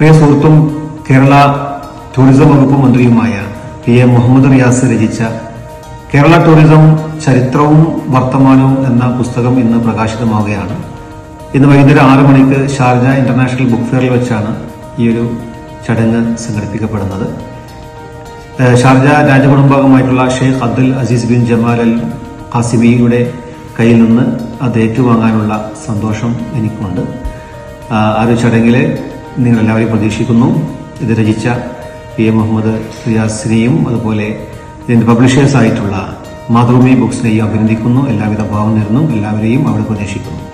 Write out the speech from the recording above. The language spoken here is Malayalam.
പ്രിയ സുഹൃത്തും കേരള ടൂറിസം വകുപ്പ് മന്ത്രിയുമായ പി എ മുഹമ്മദ് റിയാസ് രചിച്ച കേരള ടൂറിസം ചരിത്രവും വർത്തമാനവും എന്ന പുസ്തകം ഇന്ന് പ്രകാശിതമാവുകയാണ് ഇന്ന് വൈകുന്നേരം ആറ് മണിക്ക് ഷാർജ ഇന്റർനാഷണൽ ബുക്ക് ഫെയറിൽ വെച്ചാണ് ഈ ഒരു ചടങ്ങ് സംഘടിപ്പിക്കപ്പെടുന്നത് ഏഹ് ഷാർജ രാജകുടുംബാംഗമായിട്ടുള്ള Sheikh Abdul Aziz bin Jamal Al ഖാസിമിയുടെ കയ്യിൽ നിന്ന് അത് ഏറ്റുവാങ്ങാനുള്ള സന്തോഷം എനിക്കുണ്ട് ആ ആ ഒരു ചടങ്ങിൽ നിങ്ങളെല്ലാവരെയും പ്രതീക്ഷിക്കുന്നു ഇത് രചിച്ച പി എ മുഹമ്മദ് റിയാസിനെയും അതുപോലെ ഇതിൻ്റെ പബ്ലിഷേഴ്സ് ആയിട്ടുള്ള മാതൃഭൂമി ബുക്സിനെയും അഭിനന്ദിക്കുന്നു എല്ലാവിധ ഭാവം നേരുന്നു എല്ലാവരെയും അവിടെ പ്രതീക്ഷിക്കുന്നു